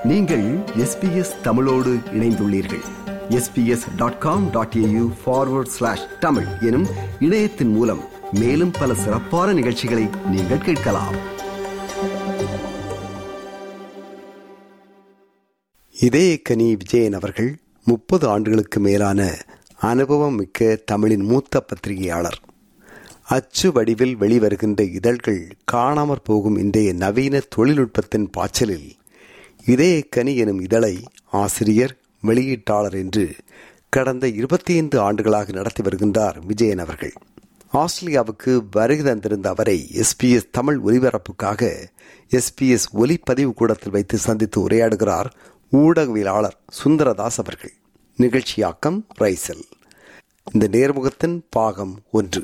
நீங்கள் எஸ்பிஎஸ் தமிழோடு இணைந்துள்ளீர்கள் SBS dot com dot AU forward slash Tamil எனும் இணையத்தின் மூலம் மேலும் பல சிறப்பான நிகழ்ச்சிகளை நீங்கள் கேட்கலாம் இதயக்கனி விஜயன் அவர்கள் முப்பது ஆண்டுகளுக்கு மேலான அனுபவம் மிக்க தமிழின் மூத்த பத்திரிகையாளர் அச்சு வடிவில் வெளிவருகின்ற இதழ்கள் காணாமற் போகும் இன்றைய நவீன தொழில்நுட்பத்தின் பாய்ச்சலில் இதயக்கனி எனும் இதழை ஆசிரியர் வெளியீட்டாளர் என்று கடந்த இருபத்தி ஐந்து ஆண்டுகளாக நடத்தி வருகின்றார் விஜயன் அவர்கள் ஆஸ்திரேலியாவுக்கு வருகை தந்திருந்த அவரை எஸ்பிஎஸ் தமிழ் ஒலிபரப்புக்காக எஸ்பிஎஸ் ஒலிப்பதிவு கூடத்தில் வைத்து சந்தித்து உரையாடுகிறார் ஊடகவியலாளர் சுந்தரதாஸ் அவர்கள் நிகழ்ச்சியாக்கம் ரைசல் இந்த நேர்முகத்தின் பாகம் ஒன்று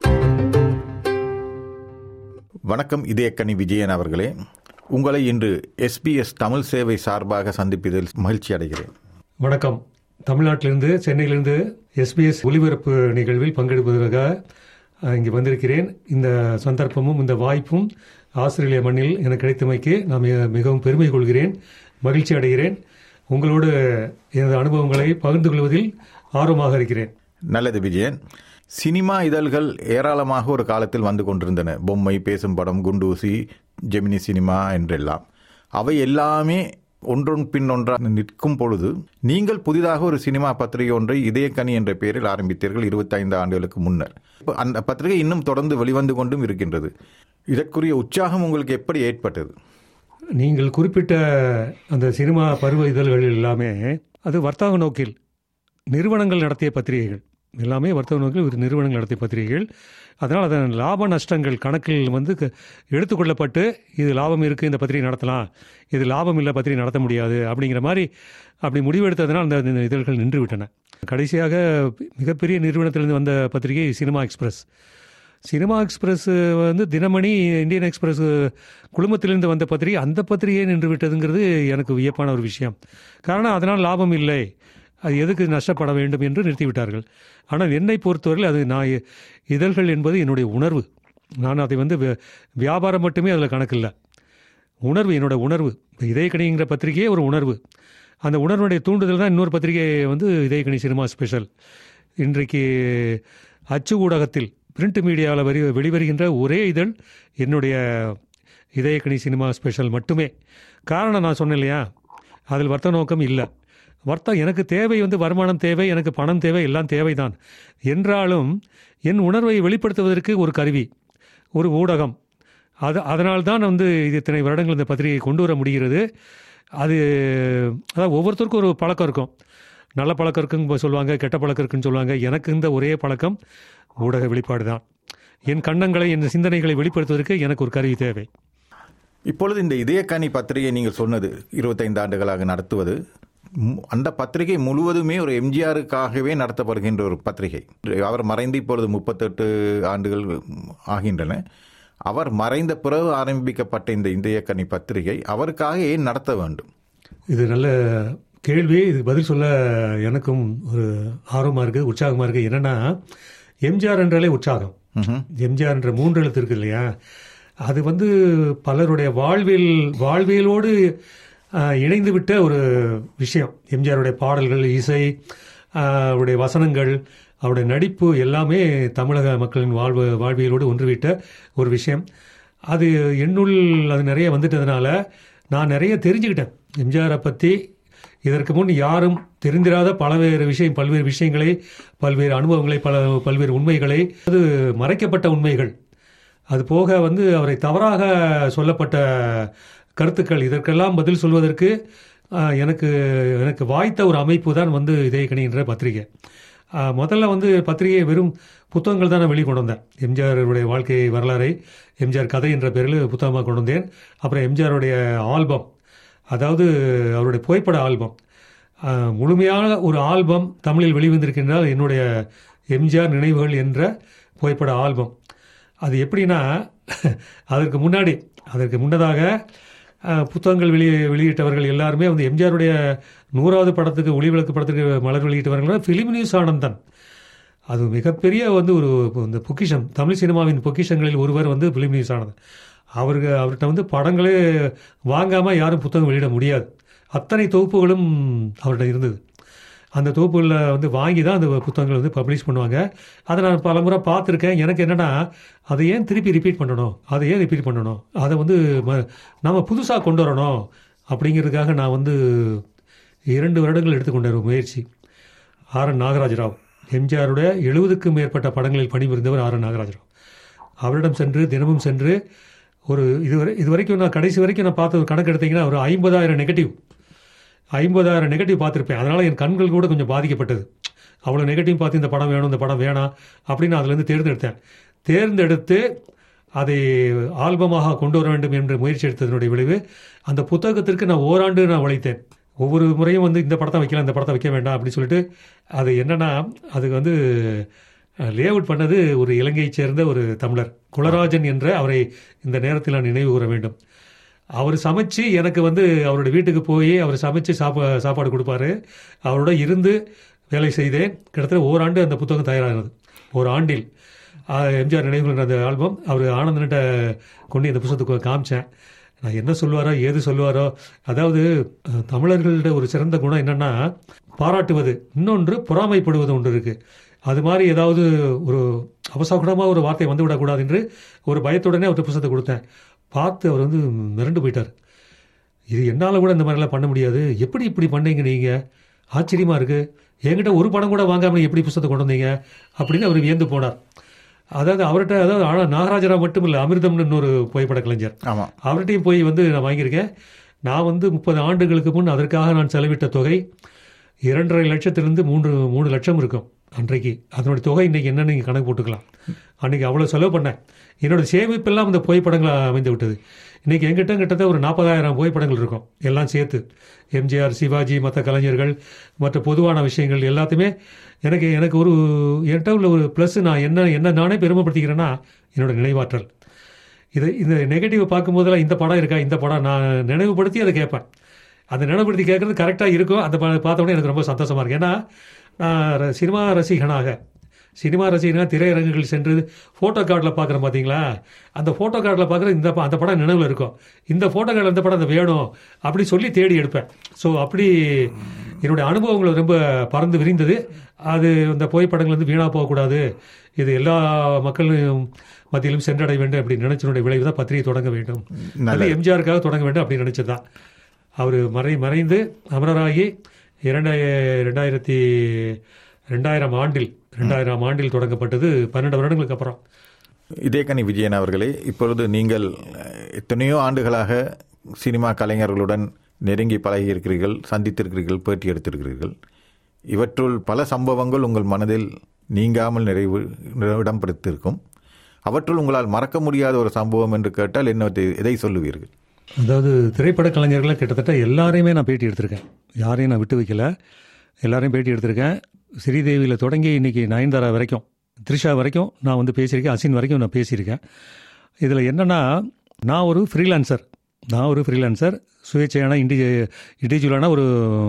வணக்கம் இதயக்கனி விஜயன் அவர்களே உங்களை இன்று எஸ்பிஎஸ் தமிழ் சேவை சார்பாக சந்திப்பதில் மகிழ்ச்சி அடைகிறேன் வணக்கம் தமிழ்நாட்டிலிருந்து சென்னையிலிருந்து எஸ்பிஎஸ் ஒலிபரப்பு நிகழ்வில் பங்கெடுப்பதற்காக அஹ், இங்கு வந்திருக்கிறேன் இந்த சந்தர்ப்பமும் இந்த வாய்ப்பும் ஆஸ்திரேலிய மண்ணில் எனக்கு கிடைத்தமைக்கு நான் மிக- மிகவும் பெருமை கொள்கிறேன் மகிழ்ச்சி அடைகிறேன் உங்களோடு எனது அனுபவங்களை பகிர்ந்து கொள்வதில் ஆர்வமாக இருக்கிறேன் நல்லது விஜயன் சினிமா இதழ்கள் ஏராளமாக ஒரு காலத்தில் வந்து கொண்டிருந்தன பொம்மை பேசும் படம் குண்டூசி ஜெமினி சினிமா என்றெல்லாம் அவை எல்லாமே ஒன்றொன் பின் ஒன்றாக நிற்கும் பொழுது நீங்கள் புதிதாக ஒரு சினிமா பத்திரிகை ஒன்றை இதயக்கனி என்ற பெயரில் ஆரம்பித்தீர்கள் 25 ஆண்டுகளுக்கு முன்னர் இப்ப அந்த பத்திரிகை இன்னும் தொடர்ந்து வெளிவந்து கொண்டும் இருக்கின்றது இதற்குரிய உற்சாகம் உங்களுக்கு எப்படி ஏற்பட்டது நீங்கள் குறிப்பிட்ட அந்த சினிமா பருவ இதழ்கள் எல்லாமே அது வர்த்தக நோக்கில் நிறுவனங்கள் நடத்திய பத்திரிகைகள் எல்லாமே வர்த்தக நோக்கில் ஒரு நிறுவனங்கள் நடத்திய பத்திரிகைகள் அதனால் அதன் லாப நஷ்டங்கள் கணக்கில் வந்து க- எடுத்துக்கொள்ளப்பட்டு இது லாபம் இருக்குது இந்த பத்திரிகை நடத்தலாம் இது லாபம் இல்லை பத்திரிகை நடத்த முடியாது அப்படிங்கிற மாதிரி அப்படி முடிவெடுத்ததனால் அந்த இந்த இதழ்கள் நின்று விட்டன கடைசியாக மிகப்பெரிய நிறுவனத்திலிருந்து வந்த பத்திரிகை சினிமா எக்ஸ்பிரஸ் சினிமா எக்ஸ்பிரஸ் வந்து தினமணி இந்தியன் எக்ஸ்பிரஸ் குழுமத்திலிருந்து வந்த பத்திரிகை அந்த பத்திரிகை நின்று விட்டதுங்கிறது எனக்கு வியப்பான ஒரு விஷயம் காரணம் அதனால் லாபம் இல்லை அது எதுக்கு நஷ்டப்பட வேண்டும் என்று நிறுத்திவிட்டார்கள் ஆனால் என்னை பொறுத்தவரையில் அது நான் இ- இதழ்கள் என்பது என்னுடைய உணர்வு நான் அதை வந்து வி- வியாபாரம் மட்டுமே அதில் கணக்கில்லை உணர்வு என்னோட உணர்வு இப்போ இதயக்கணிங்கிற பத்திரிகையே ஒரு உணர்வு அந்த உணர்வுடைய தூண்டுதல் தான் இன்னொரு பத்திரிகை வந்து இதயக்கணி சினிமா ஸ்பெஷல் இன்றைக்கு அச்சு ஊடகத்தில் பிரிண்ட் மீடியாவில் வரி வெளிவருகின்ற ஒரே இதழ் என்னுடைய இதயக்கணி சினிமா ஸ்பெஷல் மட்டுமே காரணம் நான் சொன்னேன் இல்லையா அதில் வர்த்த நோக்கம் இல்லை வர்த்தம் எனக்கு தேவை வந்து வருமானம் தேவை எனக்கு பணம் தேவை எல்லாம் தேவைதான் என்றாலும் என் உணர்வை வெளிப்படுத்துவதற்கு ஒரு கருவி ஒரு ஊடகம் அது அதனால்தான் வந்து இது இத்தனை வருடங்கள் இந்த பத்திரிகையை கொண்டு வர முடிகிறது அது அதாவது ஒவ்வொருத்தருக்கும் ஒரு பழக்கம் இருக்கும் நல்ல பழக்கம் இருக்குன்னு சொல்லுவாங்க கெட்ட பழக்கம் இருக்குன்னு சொல்லுவாங்க எனக்கு இந்த ஒரே பழக்கம் ஊடக வெளிப்பாடு தான் என் கண்ணங்களை என் சிந்தனைகளை வெளிப்படுத்துவதற்கு எனக்கு ஒரு கருவி தேவை இப்பொழுது இந்த இதயக்கனி பத்திரிகை நீங்கள் சொன்னது 25 ஆண்டுகளாக நடத்துவது மு- அந்த பத்திரிகை முழுவதுமே ஒரு எம்ஜிஆருக்காகவே நடத்தப்படுகின்ற ஒரு பத்திரிகை அவர் மறைந்து இப்பொழுது முப்பத்தெட்டு ஆண்டுகள் ஆகின்றன அவர் மறைந்த பிறகு ஆரம்பிக்கப்பட்ட இந்த இதயக்கனி பத்திரிகை அவருக்காக ஏன் நடத்த வேண்டும் இது நல்ல கேள்வி இதுக்கு பதில் சொல்ல எனக்கும் ஒரு ஆர்வமாக இருக்குது உற்சாகமாக இருக்குது என்னென்னா எம்ஜிஆர் என்றாலே உற்சாகம் எம்ஜிஆர் என்ற மூன்று எழுத்து இருக்கு இல்லையா அது வந்து பலருடைய வாழ்வியல் வாழ்வியலோடு ஆஹ், இணைந்து விட்ட ஒரு விஷயம் எம்ஜிஆருடைய பாடல்கள் இசை ஆஹ், அவருடைய வசனங்கள் அவருடைய நடிப்பு எல்லாமே தமிழக மக்களின் வாழ்வு வாழ்வியலோடு ஒன்றுவிட்ட ஒரு விஷயம் அது என்னுள் அது நிறைய வந்துட்டதுனால நான் நிறைய தெரிஞ்சுக்கிட்டேன் எம்ஜிஆரை பற்றி இதற்கு முன் யாரும் தெரிந்திராத பல்வேறு விஷயம் பல்வேறு விஷயங்களை பல்வேறு அனுபவங்களை பல பல்வேறு உண்மைகளை அது மறைக்கப்பட்ட உண்மைகள் அது போக வந்து அவரை தவறாக சொல்லப்பட்ட கருத்துக்கள் இதற்கெல்லாம் பதில் சொல்வதற்கு ஆஹ், எனக்கு எனக்கு வாய்த்த ஒரு அமைப்பு தான் வந்து இதயக்கணி என்ற பத்திரிகை ஆஹ், முதல்ல வந்து பத்திரிகை வெறும் புத்தகங்கள் தான் நான் வெளியே கொண்டு வந்தேன் எம்ஜிஆருடைய வாழ்க்கை வரலாறை எம்ஜிஆர் கதை என்ற பேரில் புத்தகமாக கொண்டு வந்தேன் அப்புறம் எம்ஜிஆருடைய ஆல்பம் அதாவது அவருடைய புகைப்பட ஆல்பம் ஆஹ், முழுமையான ஒரு ஆல்பம் தமிழில் வெளிவந்திருக்கின்றால் என்னுடைய எம்ஜிஆர் நினைவுகள் என்ற புகைப்பட ஆல்பம் அது எப்படின்னா அதற்கு முன்னாடி அதற்கு முன்னதாக அஹ், புத்தகங்கள் வெளியே வெளியிட்டவர்கள் எல்லாருமே வந்து எம்ஜிஆருடைய நூறாவது படத்துக்கு ஒளிவிளக்கு படத்துக்கு மலர் வெளியிட்டவர்கள் ஃபிலிம் நியூஸ் ஆனந்தன் அது மிகப்பெரிய வந்து ஒரு இந்த பொக்கிஷம் தமிழ் சினிமாவின் பொக்கிஷங்களில் ஒருவர் வந்து ஃபிலிம் நியூஸ் ஆனந்தன் அவருக்கு அவர்கிட்ட வந்து படங்களே வாங்காமல் யாரும் புத்தகம் வெளியிட முடியாது அத்தனை தொகுப்புகளும் அவர்கிட்ட இருந்தது அந்த தொகுப்புகளில் வந்து வாங்கி தான் அந்த புத்தகங்கள் வந்து பப்ளிஷ் பண்ணுவாங்க அதை நான் பல முறை பார்த்துருக்கேன் எனக்கு என்னென்னா அதை ஏன் திருப்பி ரிப்பீட் பண்ணணும் அதை ஏன் ரிப்பீட் பண்ணணும் அதை வந்து ம நம்ம புதுசாக கொண்டு வரணும் அப்படிங்கிறதுக்காக நான் வந்து இரண்டு வருடங்கள் எடுத்துக்கொண்ட ஒரு முயற்சி ஆர் என் நாகராஜராவ் எம்ஜிஆருடைய எழுபதுக்கும் மேற்பட்ட படங்களில் பணிபுரிந்தவர் ஆர் என் நாகராஜராவ் அவரிடம் சென்று தினமும் சென்று ஒரு இதுவரை இது வரைக்கும் நான் கடைசி வரைக்கும் நான் பார்த்த ஒரு கணக்கு எடுத்தீங்கன்னா ஒரு ஐம்பதாயிரம் நெகட்டிவ் ஐம்பதாயிரம் நெகட்டிவ் பார்த்துருப்பேன் அதனால் என் கண்கள் கூட கொஞ்சம் பாதிக்கப்பட்டது அவ்வளோ நெகட்டிவ் பார்த்து இந்த படம் வேணும் இந்த படம் வேணாம் அப்படின்னு அதுலேருந்து தேர்ந்தெடுத்தேன் தேர்ந்தெடுத்து அதை ஆல்பமாக கொண்டு வர வேண்டும் என்று முயற்சி எடுத்ததனுடைய விளைவு அந்த புத்தகத்திற்கு நான் ஓராண்டு நான் உழைத்தேன் ஒவ்வொரு முறையும் வந்து இந்த படத்தை வைக்கலாம் இந்த படத்தை வைக்க வேண்டாம் அப்படின்னு சொல்லிட்டு அது என்னென்னா அதுக்கு வந்து லேஅவுட் பண்ணது ஒரு இலங்கையைச் சேர்ந்த ஒரு தமிழர் குலராஜன் என்ற அவரை இந்த நேரத்தில் நான் நினைவு கூற வேண்டும் அவர் சமைச்சு எனக்கு வந்து அவருடைய வீட்டுக்கு போய் அவர் சமைச்சு சாப்பா சாப்பாடு கொடுப்பாரு அவரோட இருந்து வேலை செய்தேன் கிட்டத்தட்ட ஓராண்டு அந்த புத்தகம் தயாராகிறது ஒரு ஆண்டில் ஆஹ், எம்ஜிஆர் நினைவுகள் அந்த ஆல்பம் அவர் ஆனந்தன்கிட்ட கொண்டு இந்த புத்தகத்தை காமிச்சேன் நான் என்ன சொல்லுவாரோ ஏது சொல்லுவாரோ அதாவது அஹ், தமிழர்களோட ஒரு சிறந்த குணம் என்னன்னா பாராட்டுவது இன்னொன்று பொறாமைப்படுவது ஒன்று இருக்குது அது மாதிரி ஏதாவது ஒரு அவசகுணமாக ஒரு வார்த்தை வந்து விடக்கூடாது என்று ஒரு பயத்துடனே அவர்கிட்ட புத்தகத்தை கொடுத்தேன் பார்த்து அவர் வந்து மிரண்டு போயிட்டார் இது என்னால் கூட இந்த மாதிரிலாம் பண்ண முடியாது எப்படி இப்படி பண்ணீங்க நீங்கள் ஆச்சரியமாக இருக்குது என்கிட்ட ஒரு படம் கூட வாங்காமல் எப்படி புத்தகத்தை கொண்டு வந்தீங்க அப்படின்னு அவர் வியந்து போனார் அதாவது அவர்கிட்ட அதாவது ஆனால் நாகராஜராவ் மட்டும் இல்லை அமிர்தம்னு இன்னொரு புகைப்பட கலைஞர் ஆமாம் அவர்கிட்டையும் போய் வந்து நான் வாங்கியிருக்கேன் நான் வந்து முப்பது ஆண்டுகளுக்கு முன் அதற்காக நான் செலவிட்ட தொகை இரண்டரை லட்சத்திலிருந்து மூன்று மூணு லட்சம் இருக்கும் அன்றைக்கு அதனுடைய தொகை இன்றைக்கி என்னன்னு நீங்கள் கணக்கு போட்டுக்கலாம் அன்றைக்கி அவ்வளோ செலவு பண்ணேன் என்னோட சேமிப்பெல்லாம் இந்த புகைப்படங்கள் அமைந்து விட்டது இன்றைக்கி எங்கிட்ட கிட்டத்தட்ட ஒரு நாற்பதாயிரம் புகைப்படங்கள் இருக்கும் எல்லாம் சேர்த்து எம்ஜிஆர் சிவாஜி மற்ற கலைஞர்கள் மற்ற பொதுவான விஷயங்கள் எல்லாத்தையுமே எனக்கு எனக்கு ஒரு என்கிட்ட உள்ள ஒரு ப்ளஸ் நான் என்ன என்ன நானே பெருமைப்படுத்திக்கிறேன்னா என்னோட நினைவாற்றல் இது இந்த நெகட்டிவ் பார்க்கும்போதெல்லாம் இந்த படம் இருக்கா இந்த படம் நான் நினைவுபடுத்தி அதை கேட்பேன் அந்த நினைவுபடுத்தி கேட்குறது கரெக்டாக இருக்கும் அந்த ப- பார்த்த உடனே எனக்கு ரொம்ப சந்தோஷமாக இருக்கு ஏன்னா நான் ர- சினிமா ரசிகனாக சினிமா ரசிகனாக திரையரங்குகள் சென்று ஃபோட்டோ கார்டில் பார்க்குறேன் பார்த்தீங்களா அந்த ஃபோட்டோ கார்டில் பார்க்குற இந்த ப- அந்த படம் நினைவில் இருக்கும் இந்த ஃபோட்டோ கார்டில் இந்த படம் அந்த வேணும் அப்படி சொல்லி தேடி எடுப்பேன் ஸோ அப்படி என்னுடைய அனுபவங்கள் ரொம்ப பறந்து விரிந்தது அது இந்த புகைப்படங்கள் வந்து வீணாக போகக்கூடாது இது எல்லா மக்களும் மத்தியிலும் சென்றடைய வேண்டும் அப்படி நினைச்சனுடைய விளைவு தான் பத்திரிகை தொடங்க வேண்டும் அது எம்ஜிஆருக்காக தொடங்க வேண்டும் அப்படி நினைச்சது தான் அவர் மறை மறைந்து அமரராகி இரண்டாய ரெண்டாயிரத்தி ரெண்டாயிரம் ஆண்டில் ரெண்டாயிரம் ஆண்டில் தொடங்கப்பட்டது பன்னெண்டு வருடங்களுக்கு அப்புறம் இதேகனி விஜயன் அவர்களே இப்பொழுது நீங்கள் அஹ், எத்தனையோ ஆண்டுகளாக சினிமா கலைஞர்களுடன் நெருங்கி பழகி இருக்கிறீர்கள் சந்தித்திருக்கிறீர்கள் பேட்டி எடுத்திருக்கிறீர்கள் இவற்றுள் பல சம்பவங்கள் உங்கள் மனதில் நீங்காமல் நிறைவு இடம் பிடித்திருக்கும் அவற்றுள் உங்களால் மறக்க முடியாத ஒரு சம்பவம் என்று கேட்டால் என்ன எதை சொல்லுவீர்கள் அதாவது திரைப்பட கலைஞர்களை கிட்டத்தட்ட எல்லாரையுமே நான் பேட்டி எடுத்திருக்கேன் யாரையும் நான் விட்டு வைக்கல எல்லாரையும் பேட்டி எடுத்திருக்கேன் ஸ்ரீதேவியில் தொடங்கி இன்னைக்கு நயன்தாரா வரைக்கும் த்ரிஷா வரைக்கும் நான் வந்து பேசியிருக்கேன் அசின் வரைக்கும் நான் பேசியிருக்கேன் இதில் என்னென்னா நான் ஒரு ஃப்ரீலான்சர் நான் ஒரு ஃப்ரீலான்சர் சுயேட்சையான இண்டி இண்டிவிஜுவலான ஒரு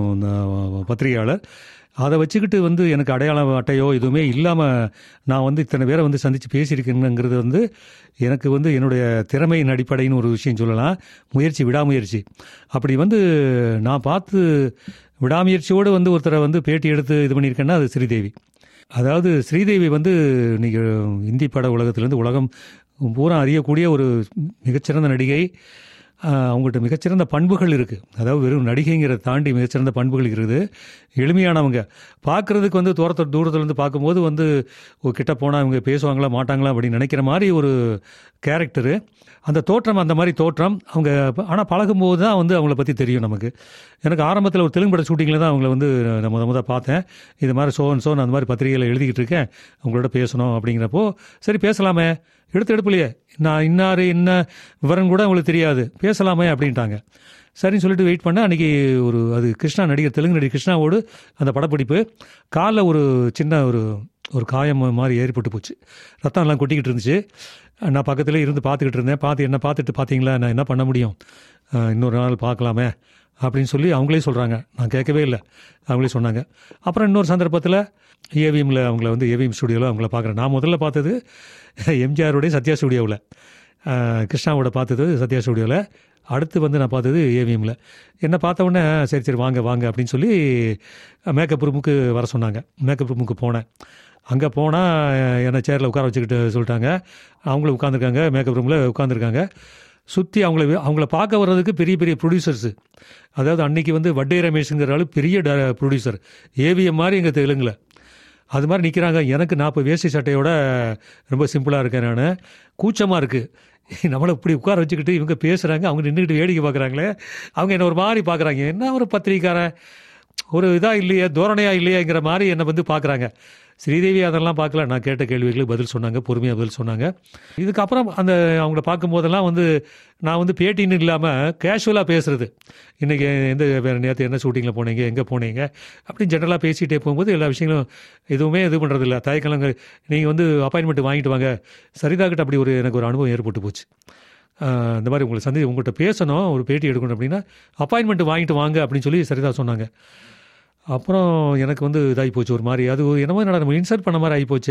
அஹ், பத்திரிகையாளர் அதை வச்சுக்கிட்டு வந்து எனக்கு அடையாள அட்டையோ எதுவுமே இல்லாமல் நான் வந்து இத்தனை பேரை வந்து சந்தித்து பேசியிருக்கேனுங்கிறது வந்து எனக்கு வந்து என்னுடைய திறமையின் அடிப்படைன்னு ஒரு விஷயம் சொல்லலாம் முயற்சி விடாமுயற்சி அப்படி வந்து நான் பார்த்து விடாமுயற்சியோடு வந்து ஒருத்தரை வந்து பேட்டி எடுத்து இது பண்ணியிருக்கேன்னா அது ஸ்ரீதேவி அதாவது ஸ்ரீதேவி வந்து நீங்கள் இந்தி பட உலகத்திலேருந்து உலகம் பூரா அறியக்கூடிய ஒரு மிகச்சிறந்த நடிகை ஆஹ் அவங்கள்ட்ட மிகச்சிறந்த பண்புகள் இருக்குது அதாவது வெறும் நடிகைங்கிறத தாண்டி மிகச்சிறந்த பண்புகள் இருக்குது எளிமையானவங்க பார்க்குறதுக்கு வந்து தூரத்து தூரத்துலேருந்து பார்க்கும்போது வந்து ஓ, கிட்ட போனால் இவங்க பேசுவாங்களா மாட்டாங்களா அப்படின்னு நினைக்கிற மாதிரி ஒரு கேரக்டரு அந்த தோற்றம் அந்த மாதிரி தோற்றம் அவங்க ஆனால் பழகும்போது தான் வந்து அவங்கள பற்றி தெரியும் நமக்கு எனக்கு ஆரம்பத்தில் ஒரு தெலுங்கு பட ஷூட்டிங்கில் தான் அவங்கள வந்து நான் முத முத பார்த்தேன் இது மாதிரி சோன் சோன் அந்த மாதிரி பத்திரிகையில் எழுதிக்கிட்டு இருக்கேன் அவங்களோட பேசணும் அப்படிங்கிறப்போ சரி பேசலாமே எடுத்து எடுப்புலையே நான் இன்னார் என்ன விவரம் கூட அவங்களுக்கு தெரியாது பேசலாமே அப்படின்ட்டாங்க சரின்னு சொல்லிட்டு வெயிட் பண்ணேன் அன்றைக்கி ஒரு அது கிருஷ்ணா நடிகர் தெலுங்கு நடிகர் கிருஷ்ணாவோடு அந்த படப்பிடிப்பு காலில் ஒரு சின்ன ஒரு ஒரு காயம் மாதிரி ஏற்பட்டு போச்சு ரத்தம் எல்லாம் கொட்டிக்கிட்டு இருந்துச்சு நான் பக்கத்துலேயே இருந்து பார்த்துக்கிட்டு இருந்தேன் பார்த்து என்ன பார்த்துட்டு பார்த்தீங்களா நான் என்ன பண்ண முடியும் அஹ் இன்னொரு நாள் பார்க்கலாமே அப்படின்னு சொல்லி அவங்களே சொல்கிறாங்க நான் கேட்கவே இல்லை அவங்களே சொன்னாங்க அப்புறம் இன்னொரு சந்தர்ப்பத்தில் ஏவிஎம்ல அவங்கள வந்து ஏவிஎம் ஸ்டுடியோவில் அவங்கள பார்க்குறேன் நான் முதல்ல பார்த்தது எம்ஜிஆருடைய சத்யா ஸ்டுடியோவில் கிருஷ்ணாவோட பார்த்தது சத்யா ஸ்டுடியோவில் அடுத்து வந்து நான் பார்த்தது ஏவிஎம்மில் என்னை பார்த்த உடனே சரி சரி வாங்க வாங்க அப்படின்னு சொல்லி மேக்கப் ரூமுக்கு வர சொன்னாங்க மேக்கப் ரூமுக்கு போனேன் அங்கே போனால் என்னை சேரில் உட்கார வச்சுக்கிட்டு சொல்லிட்டாங்க அவங்களும் உட்காந்துருக்காங்க மேக்கப் ரூமில் உட்காந்துருக்காங்க சுற்றி அவங்கள அவங்கள பார்க்க வர்றதுக்கு பெரிய பெரிய ப்ரொடியூசர்ஸு அதாவது அன்னைக்கு வந்து வட்டே ரமேஷுங்கிற ஆளு பெரிய ப்ரொடியூசர் ஏவிஎம் மாதிரி எங்கள் தெலுங்கில் அது மாதிரி நிற்கிறாங்க எனக்கு நான் இப்போ வேஷ்டி சட்டையோட ரொம்ப சிம்பிளாக இருக்கேன் நான் கூச்சமாக இருக்குது நம்மளை இப்படி உட்கார வச்சுக்கிட்டு இவங்க பேசுகிறாங்க அவங்க நின்றுக்கிட்டு வேடிக்கை பார்க்குறாங்களே அவங்க என்ன ஒரு மாதிரி பார்க்குறாங்க என்ன ஒரு பத்திரிக்காரன் ஒரு இதாக இல்லையா தோரணையாக இல்லையாங்கிற மாதிரி என்னை வந்து பார்க்குறாங்க ஸ்ரீதேவி அதெல்லாம் பார்க்கல நான் கேட்ட கேள்விகளுக்கு பதில் சொன்னாங்க பொறுமையாக பதில் சொன்னாங்க இதுக்கப்புறம் அந்த அவங்கள பார்க்கும்போதெல்லாம் வந்து நான் வந்து பேட்டின்னு இல்லாமல் கேஷுவலாக பேசுகிறது இன்றைக்கி எந்த வேறு நேரத்து என்ன ஷூட்டிங்கில் போனீங்க எங்கே போனீங்க அப்படின்னு ஜென்ரலாக பேசிகிட்டே போகும்போது எல்லா விஷயங்களும் எதுவுமே இது பண்ணுறதில்ல தயக்கலங்க நீங்கள் வந்து அப்பாயின்மெண்ட் வாங்கிட்டு வாங்க சரிதா கிட்ட அப்படி ஒரு எனக்கு ஒரு அனுபவம் ஏற்பட்டு போச்சு ஆஹ் இந்த மாதிரி உங்களை சந்தி உங்கள்கிட்ட பேசணும் ஒரு பேட்டி எடுக்கணும் அப்படின்னா அப்பாயின்மெண்ட் வாங்கிட்டு வாங்க அப்படின்னு சொல்லி சரிதா சொன்னாங்க அப்புறம் எனக்கு வந்து இதாகி போச்சு ஒரு மாதிரி அது ஒரு என்னமோ என்னடா நம்ம இன்சர்ட் பண்ண மாதிரி ஆகி போச்சு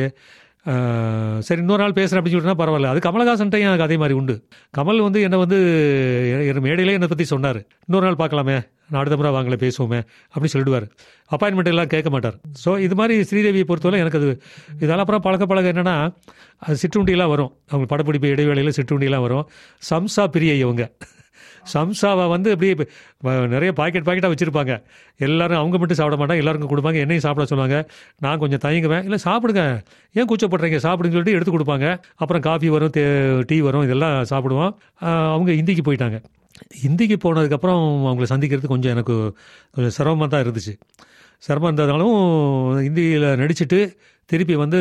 ஆஹ் சரி இன்னொரு நாள் பேசுகிறேன் அப்படின்னு சொல்லிட்டுனா பரவாயில்ல அது கமலஹாசன்ட்டையும் எனக்கு அதே மாதிரி உண்டு கமல் வந்து என்னை வந்து எ- என் மேடையிலே என்னை பற்றி சொன்னார் இன்னொரு நாள் பார்க்கலாமே நான் அடுத்த முறை வாங்கல பேசுவோமே அப்படின்னு சொல்லிடுவார் அப்பாயின்மெண்ட் எல்லாம் கேட்க மாட்டார் ஸோ இது மாதிரி ஸ்ரீதேவியை பொறுத்தவரை எனக்கு அது இதெல்லாம் அப்புறம் பழக்க பழக என்னென்னா அது சிற்றுண்டியெல்லாம் வரும் அவங்க படப்பிடிப்பு இடைவேளையில் சிற்றுண்டியெல்லாம் வரும் சம்சா பிரியை இவங்க சம்சாவை வந்து அப்படியே இப்ப, வ- நிறைய பாக்கெட் பாக்கெட்டாக வச்சுருப்பாங்க எல்லாரும் அவங்க மட்டும் சாப்பிட மாட்டாங்க எல்லாருக்கும் கொடுப்பாங்க என்னையும் சாப்பிட சொல்லுவாங்க நான் கொஞ்சம் தயங்குவேன் இல்லை சாப்பிடுங்க ஏன் கூச்சப்படுறீங்க சாப்பிடுன்னு சொல்லிட்டு எடுத்து கொடுப்பாங்க அப்புறம் காஃபி வரும் தே டீ வரும் இதெல்லாம் சாப்பிடுவோம் ஆஹ் அவங்க இந்திக்கு போயிட்டாங்க இந்திக்கு போனதுக்கப்புறம் அவங்கள சந்திக்கிறது கொஞ்சம் எனக்கு கொஞ்சம் சிரமமாக தான் இருந்துச்சு சிரமம் இருந்ததாலும் இந்தியில் நடிச்சிட்டு திருப்பி வந்து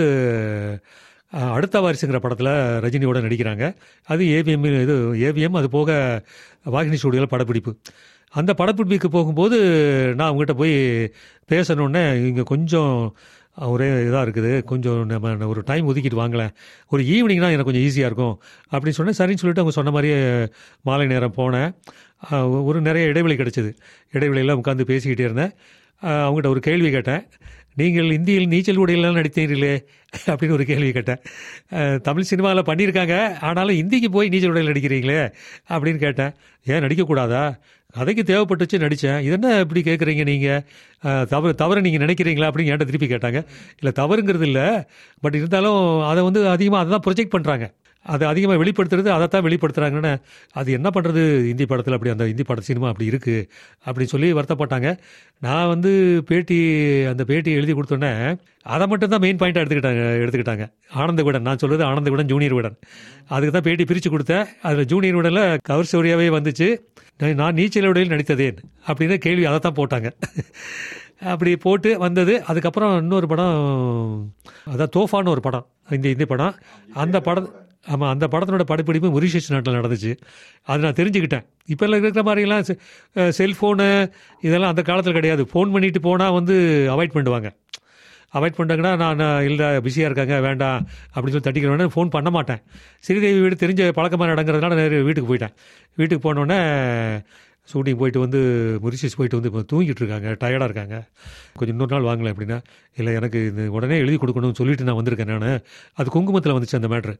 அஹ், அடுத்த வாரிசுங்கிற படத்தில் ரஜினியோட நடிக்கிறாங்க அது ஏவிஎம் இது ஏவிஎம் அது போக வாகினி ஸ்டூடியோவில் படப்பிடிப்பு அந்த படப்பிடிப்புக்கு போகும்போது நான் அவங்ககிட்ட போய் பேசணுன்னே இங்கே கொஞ்சம் ஒரே இதாக இருக்குது கொஞ்சம் நம்ம ஒரு டைம் ஒதுக்கிட்டு வாங்கலேன் ஒரு ஈவினிங்னா எனக்கு கொஞ்சம் ஈஸியாக இருக்கும் அப்படின்னு சொன்னேன் சரின்னு சொல்லிட்டு அவங்க சொன்ன மாதிரியே மாலை நேரம் போனேன் அஹ், ஒரு நிறைய இடைவெளி கிடச்சிது இடைவெளியெல்லாம் உட்காந்து பேசிக்கிட்டே இருந்தேன் அஹ், அவங்ககிட்ட ஒரு கேள்வி கேட்டேன் நீங்கள் இந்தியில் நீச்சல் உடையெல்லாம் நடித்தீர்களே அப்படின்னு ஒரு கேள்வி கேட்டேன் அஹ், தமிழ் சினிமாவில் பண்ணியிருக்காங்க ஆனாலும் இந்திக்கு போய் நீச்சல் உடையில் நடிக்கிறீங்களே அப்படின்னு கேட்டேன் ஏன் நடிக்கக்கூடாதா கதைக்கு தேவைப்பட்டுச்சு நடித்தேன் இது என்ன இப்படி கேட்குறீங்க நீங்கள் தவறு தவறு நீங்கள் நினைக்கிறீங்களா அப்படின்னு என்கிட்ட திருப்பி கேட்டாங்க இல்லை தவறுங்கிறது இல்லை பட் இருந்தாலும் அதை வந்து அதிகமாக அதை தான் ப்ரொஜெக்ட் பண்ணுறாங்க அதை அதிகமாக வெளிப்படுத்துறது அதை தான் வெளிப்படுத்துகிறாங்கன்னு அது என்ன பண்ணுறது இந்தி படத்தில் அப்படி அந்த இந்தி பட சினிமா அப்படி இருக்குது அப்படின்னு சொல்லி வருத்தப்பட்டாங்க நான் வந்து பேட்டி அந்த பேட்டி எழுதி கொடுத்தோன்னே அதை மட்டும் தான் மெயின் பாயிண்ட்டாக எடுத்துக்கிட்டாங்க எடுத்துக்கிட்டாங்க ஆனந்த விடன் நான் சொல்கிறது ஆனந்த விடன் ஜூனியர் விடன் அதுக்கு தான் பேட்டி பிரித்து கொடுத்தேன் அதில் ஜூனியர் விடனில் கவர் ஸ்டோரியாகவே வந்துச்சு நான் நான் நீச்சல் உடையில் நடித்ததேன் அப்படின்னு கேள்வி அதை தான் போட்டாங்க அப்படி போட்டு வந்தது அதுக்கப்புறம் இன்னொரு படம் அதான் தோஃபான்னு ஒரு படம் இந்த இந்தி படம் அந்த படம் ஆமாம் அந்த படத்தினோட படப்பிடிப்பு மொரிஷியஸ் நாட்டில் நடந்துச்சு அது நான் தெரிஞ்சுக்கிட்டேன் இப்போ இருக்கிற மாதிரிலாம் செ- அஹ் செல்ஃபோனு இதெல்லாம் அந்த காலத்தில் கிடையாது ஃபோன் பண்ணிட்டு போனால் வந்து அவாய்ட் பண்ணுவாங்க அவாய்ட் பண்ணிட்டாங்கன்னா நான் நான் இல்லை பிஸியாக இருக்காங்க வேண்டாம் அப்படின்னு சொல்லி தட்டிக்கிறோன்னே ஃபோன் பண்ண மாட்டேன் ஸ்ரீதேவி வீடு தெரிஞ்ச பழக்கமாக நடங்கிறதுனால நேரா வீட்டுக்கு போயிட்டேன் வீட்டுக்கு போனோடனே ஷூட்டிங் போயிட்டு வந்து மொரிஷியஸ் போயிட்டு வந்து இப்போ தூங்கிட்டு இருக்காங்க டயர்டாக இருக்காங்க கொஞ்சம் இன்னொரு நாள் வாங்கல அப்படின்னா இல்லை எனக்கு இது உடனே எழுதி கொடுக்கணும்னு சொல்லிட்டு நான் வந்திருக்கேன் நான் அது குங்குமத்தில் வந்துச்சு அந்த மேட்ரு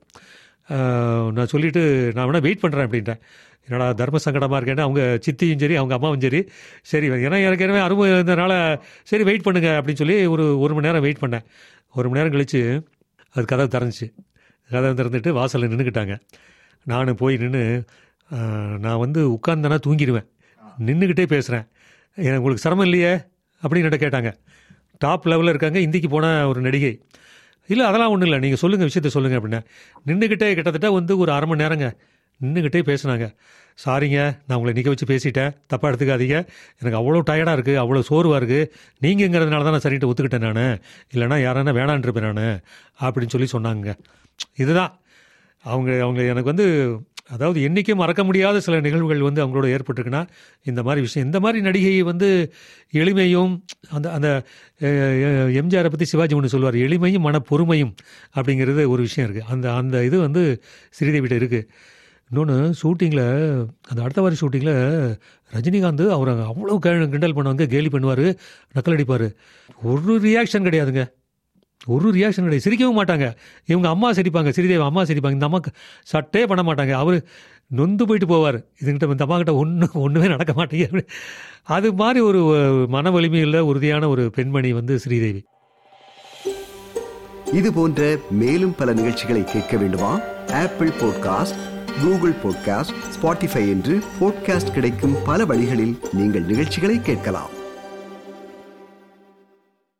நான் சொல்லிவிட்டு நான் வேணால் வெயிட் பண்ணுறேன் அப்படின்ட்டேன் என்னடா தர்ம சங்கடமாக இருக்கேன்னு அவங்க சித்தியும் சரி அவங்க அம்மாவும் சரி சரி ஏன்னா எனக்கு ஏற்கனவே அனுபவம் இருந்தனால சரி வெயிட் பண்ணுங்க அப்படின்னு சொல்லி ஒரு ஒரு மணி நேரம் வெயிட் பண்ணேன் ஒரு மணி நேரம் கழித்து அது கதவு திறந்துச்சு கதவு திறந்துட்டு வாசலில் நின்றுக்கிட்டாங்க நான் போய் நின்று நான் வந்து உட்கார்ந்தேன்னா தூங்கிடுவேன் நின்றுக்கிட்டே பேசுகிறேன் எனக்கு உங்களுக்கு சிரமம் இல்லையே அப்படின்னு என்கிட்ட கேட்டாங்க டாப் லெவலில் இருக்காங்க இந்திக்கு போன ஒரு நடிகை இல்லை அதெல்லாம் ஒன்றும் இல்லை நீங்கள் சொல்லுங்கள் விஷயத்த சொல்லுங்கள் அப்படின்னா நின்றுக்கிட்டே கிட்டத்தட்ட வந்து ஒரு அரை மணி நேரங்க நின்றுக்கிட்டே பேசுனாங்க சாரிங்க நான் உங்களை நிற்க வச்சு பேசிட்டேன் தப்பாக எடுத்துக்காதீங்க எனக்கு அவ்வளோ டயர்டாக இருக்குது அவ்வளோ சோர்வாக இருக்குது நீங்கங்கிறதுனால தான் நான் சரின்ட்டு ஒத்துக்கிட்டேன் நான் இல்லைனா யாரானா வேணான்ருப்பேன் நான் அப்படின்னு சொல்லி சொன்னாங்க இதுதான் அவங்க அவங்க எனக்கு வந்து அதாவது என்றைக்கும் மறக்க முடியாத சில நிகழ்வுகள் வந்து அவங்களோட ஏற்பட்டிருக்குன்னா இந்த மாதிரி விஷயம் இந்த மாதிரி நடிகை வந்து எளிமையும் அந்த அந்த அஹ், எம்ஜிஆரை பற்றி சிவாஜி ஒன்று சொல்லுவார் எளிமையும் மன பொறுமையும் அப்படிங்கிறது ஒரு விஷயம் இருக்குது அந்த அந்த இது வந்து ஸ்ரீதேவிட்ட இருக்குது இன்னொன்று ஷூட்டிங்கில் அந்த அடுத்த வாரி ஷூட்டிங்கில் ரஜினிகாந்த் அவரை அவ்வளோ கே- கிண்டல் பண்ணுவாங்க கேலி பண்ணுவார் நக்கல் அடிப்பார் ஒரு ரியாக்ஷன் கிடையாதுங்க ஒரு ரியாக்ஷன் கிடையாது சிரிக்கவும் மாட்டாங்க இவங்க அம்மா சிரிப்பாங்க ஸ்ரீதேவி அம்மா சிரிப்பாங்க இந்த அம்மாக்கு சட்டே பண்ண மாட்டாங்க அவர் நொந்து போயிட்டு போவார் இதுகிட்ட இந்த அம்மா கிட்ட ஒன்றும் ஒன்றுமே நடக்க மாட்டேங்குது அது மாதிரி ஒரு அஹ், மன வலிமையுள்ள உறுதியான ஒரு பெண்மணி வந்து ஸ்ரீதேவி இது போன்ற மேலும் பல நிகழ்ச்சிகளை கேட்க வேண்டுமா Apple podcast Google podcast Spotify என்று பாட்காஸ்ட் கிடைக்கும் பல வழிகளில் நீங்கள் நிகழ்ச்சிகளை கேட்கலாம்